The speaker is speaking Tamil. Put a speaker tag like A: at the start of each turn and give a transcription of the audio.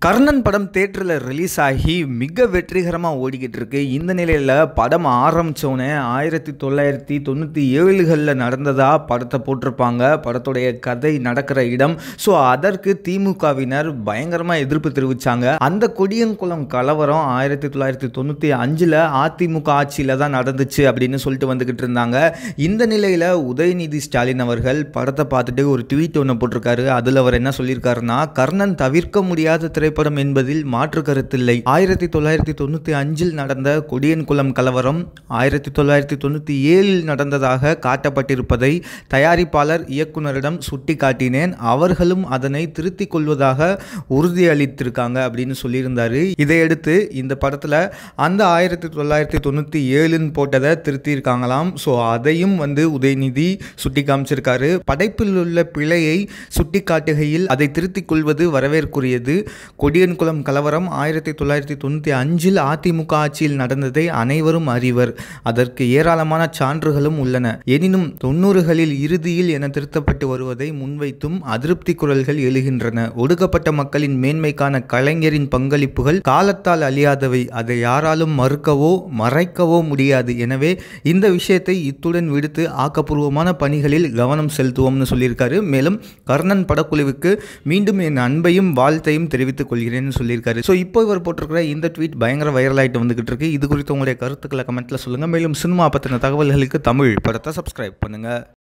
A: கர்ணன் படம் தேட்டரில் ரிலீஸ் ஆகி மிக வெற்றிகரமாக ஓடிக்கிட்டு இருக்கு இந்த நிலையில் படம் ஆரம்பித்தோடனே ஆயிரத்தி தொள்ளாயிரத்தி தொண்ணூற்றி ஏழுகளில் நடந்ததா படத்தை போட்டிருப்பாங்க படத்துடைய கதை நடக்கிற இடம் ஸோ அதற்கு திமுகவினர் பயங்கரமாக எதிர்ப்பு தெரிவித்தாங்க அந்த கொடியங்குளம் கலவரம் ஆயிரத்தி தொள்ளாயிரத்தி தொண்ணூற்றி அஞ்சில் அதிமுக ஆட்சியில் தான் நடந்துச்சு அப்படின்னு சொல்லிட்டு வந்துக்கிட்டு இருந்தாங்க இந்த நிலையில் உதயநிதி ஸ்டாலின் அவர்கள் படத்தை பார்த்துட்டு ஒரு ட்வீட் ஒன்று போட்டிருக்காரு அதில் அவர் என்ன சொல்லியிருக்காருன்னா கர்ணன் தவிர்க்க முடியாத திரைப்படம் என்பதில் மாற்று கருத்தில்லை ஆயிரத்தி தொள்ளாயிரத்தி தொண்ணூற்றி அஞ்சில் நடந்த கொடியன்குளம் கலவரம் ஆயிரத்தி தொள்ளாயிரத்தி தொண்ணூற்றி ஏழில் நடந்ததாக காட்டப்பட்டிருப்பதை தயாரிப்பாளர் இயக்குனரிடம் சுட்டி காட்டினேன் அவர்களும் அதனை திருத்திக் கொள்வதாக உறுதியளித்திருக்காங்க அப்படின்னு சொல்லியிருந்தாரு இதையடுத்து இந்த படத்தில் அந்த ஆயிரத்தி தொள்ளாயிரத்தி தொண்ணூற்றி ஏழுன்னு போட்டதை திருத்தியிருக்காங்களாம் ஸோ அதையும் வந்து உதயநிதி சுட்டி காமிச்சிருக்காரு படைப்பில் உள்ள பிழையை சுட்டி காட்டுகையில் அதை திருத்திக் கொள்வது வரவேற்குரியது கொடியன்குளம் கலவரம் ஆயிரத்தி தொள்ளாயிரத்தி தொண்ணூற்றி அஞ்சில் அதிமுக ஆட்சியில் நடந்ததை அனைவரும் அறிவர் அதற்கு ஏராளமான சான்றுகளும் உள்ளன எனினும் தொண்ணூறுகளில் இறுதியில் என திருத்தப்பட்டு வருவதை முன்வைத்தும் அதிருப்தி குரல்கள் எழுகின்றன ஒடுக்கப்பட்ட மக்களின் மேன்மைக்கான கலைஞரின் பங்களிப்புகள் காலத்தால் அழியாதவை அதை யாராலும் மறுக்கவோ மறைக்கவோ முடியாது எனவே இந்த விஷயத்தை இத்துடன் விடுத்து ஆக்கப்பூர்வமான பணிகளில் கவனம் செலுத்துவோம்னு சொல்லியிருக்காரு மேலும் கர்ணன் படக்குழுவுக்கு மீண்டும் என் அன்பையும் வாழ்த்தையும் தெரிவித்துக் கொள்கிறேன்னு சொல்லியிருக்காரு ஸோ இப்போ இவர் போட்டிருக்கிற இந்த ட்வீட் பயங்கர வைரல் ஆகிட்டு வந்துகிட்டு இருக்கு இது குறித்து உங்களுடைய கருத்துக்களை கமெண்ட்டில் சொல்லுங்கள் மேலும் சினிமா பற்றின தகவல்களுக்கு தமிழ் படத்தை சப்ஸ்கிரைப் பண்ணுங்கள்